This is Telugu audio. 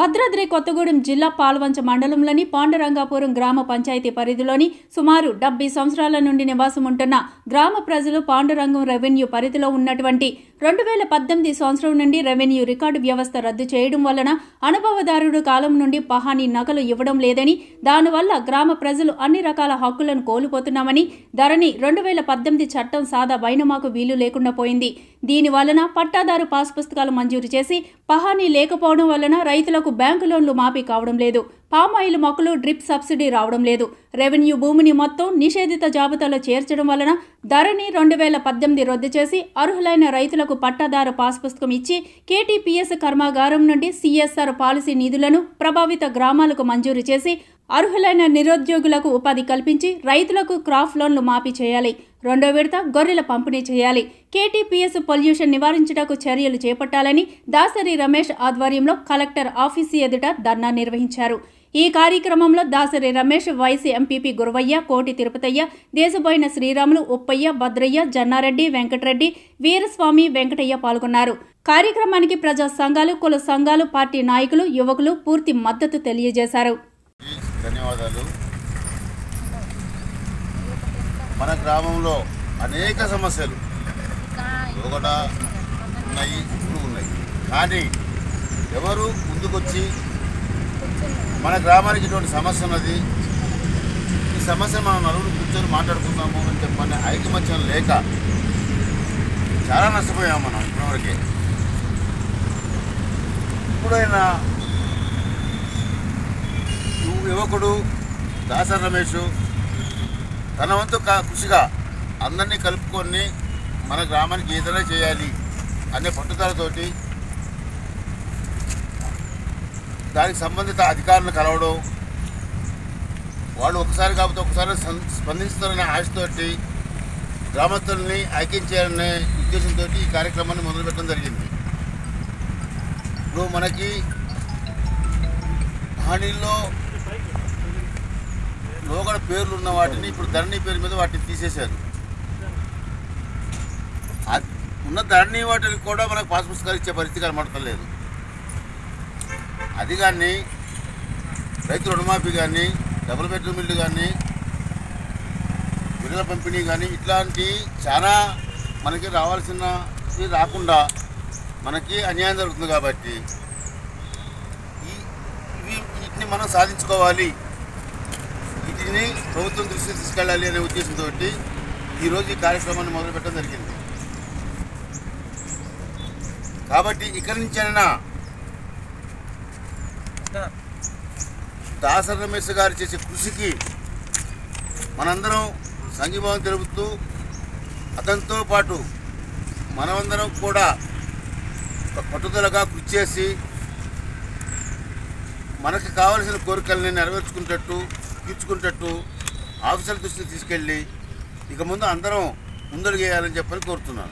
భద్రాద్రి కొత్తగూడెం జిల్లా పాల్వంచ మండలంలోని పాండురంగాపురం గ్రామ పంచాయతీ పరిధిలోని సుమారు డెబ్బై సంవత్సరాల నుండి నివాసం ఉంటున్న గ్రామ ప్రజలు పాండురంగం రెవెన్యూ పరిధిలో ఉన్నటువంటి రెండు వేల పద్దెనిమిది సంవత్సరం నుండి రెవెన్యూ రికార్డు వ్యవస్థ రద్దు చేయడం వలన అనుభవదారుడు కాలం నుండి పహానీ నగలు ఇవ్వడం లేదని దానివల్ల గ్రామ ప్రజలు అన్ని రకాల హక్కులను కోల్పోతున్నామని ధరణి రెండు వేల పద్దెనిమిది చట్టం సాదా వైనమాకు వీలు లేకుండా పోయింది దీని వలన పట్టాదారు పాస్ పుస్తకాలు మంజూరు చేసి పహానీ లేకపోవడం వలన రైతులకు బ్యాంకు లోన్లు మాఫీ కావడం లేదు పామాయిల్ మొక్కలు డ్రిప్ సబ్సిడీ రావడం లేదు రెవెన్యూ భూమిని మొత్తం నిషేధిత జాబితాలో చేర్చడం వలన ధరణి రెండు వేల పద్దెనిమిది రద్దు చేసి అర్హులైన రైతులకు పట్టాదారు పాస్ పుస్తకం ఇచ్చి కేటీపీఎస్ కర్మాగారం నుండి సిఎస్ఆర్ పాలసీ నిధులను ప్రభావిత గ్రామాలకు మంజూరు చేసి అర్హులైన నిరుద్యోగులకు ఉపాధి కల్పించి రైతులకు క్రాప్ లోన్లు మాఫీ చేయాలి రెండో విడత గొర్రెల పంపిణీ చేయాలి కేటీపీఎస్ పొల్యూషన్ నివారించుటకు చర్యలు చేపట్టాలని దాసరి రమేష్ ఆధ్వర్యంలో కలెక్టర్ ఆఫీసు ఎదుట ధర్నా నిర్వహించారు ఈ కార్యక్రమంలో దాసరి రమేష్ వైసీ ఎంపీపీ గురవయ్య కోటి తిరుపతయ్య దేశబోయిన శ్రీరాములు ఉప్పయ్య భద్రయ్య జన్నారెడ్డి వెంకటరెడ్డి వీరస్వామి వెంకటయ్య పాల్గొన్నారు కార్యక్రమానికి ప్రజా సంఘాలు కుల సంఘాలు పార్టీ నాయకులు యువకులు పూర్తి మద్దతు తెలియజేశారు ధన్యవాదాలు మన గ్రామంలో అనేక సమస్యలు ఒకట ఉన్నాయి ఇప్పుడు ఉన్నాయి కానీ ఎవరు ముందుకొచ్చి మన గ్రామానికి ఇటువంటి సమస్య ఉన్నది ఈ సమస్య మనం నలుగురు కూర్చొని మాట్లాడుకుందాము అని చెప్పని ఐకమత్యం లేక చాలా నష్టపోయాము మనం ఇప్పటివరకే ఇప్పుడైనా యువ- యువకుడు దాస రమేష్ తన వంతు కా- కృషిగా అందరినీ కలుపుకొని మన గ్రామానికి ఏదైనా చేయాలి అనే పట్టుదలతోటి దానికి సంబంధిత అధికారులను కలవడం వాళ్ళు ఒకసారి కాకపోతే ఒకసారి సం- స్పందిస్తారనే ఆశతోటి గ్రామస్తుల్ని ఐక్యం చేయాలనే ఉద్దేశంతో ఈ కార్యక్రమాన్ని మొదలుపెట్టడం జరిగింది ఇప్పుడు మనకి హానీల్లో లోగడ పేర్లు ఉన్న వాటిని ఇప్పుడు ధరణి పేరు మీద వాటిని తీసేశారు ఆ- ఉన్న ధరణి వాటిని కూడా మనకు పాస్ పుస్తకాలు ఇచ్చే పరిస్థితి కనబడతలేదు అది కానీ రైతు రుణమాఫీ కానీ డబుల్ బెడ్రూమ్ ఇల్లు కానీ విడుదల పంపిణీ కానీ ఇట్లాంటి చాలా మనకి రావాల్సినవి రాకుండా మనకి అన్యాయం జరుగుతుంది కాబట్టి ఈ ఇవి వీటిని మనం సాధించుకోవాలి వీటిని ప్రభుత్వం దృష్టికి తీసుకెళ్ళాలి అనే ఉద్దేశంతో ఈరోజు ఈ కార్యక్రమాన్ని మొదలుపెట్టడం జరిగింది కాబట్టి ఇక్కడి నుంచైనా దాసరి రమేష్ గారు చేసే కృషికి మనందరం సంఘీభావం తెలుపుతూ అతనితో పాటు మనమందరం కూడా ఒక పట్టుదలగా కృషి చేసి మనకు కావలసిన కోరికల్ని నెరవేర్చుకునేటట్టు తీర్చుకునేటట్టు ఆఫీసర్ల దృష్టికి తీసుకెళ్ళి ఇక ముందు అందరం ముందడుగేయాలని చెప్పని కోరుతున్నాను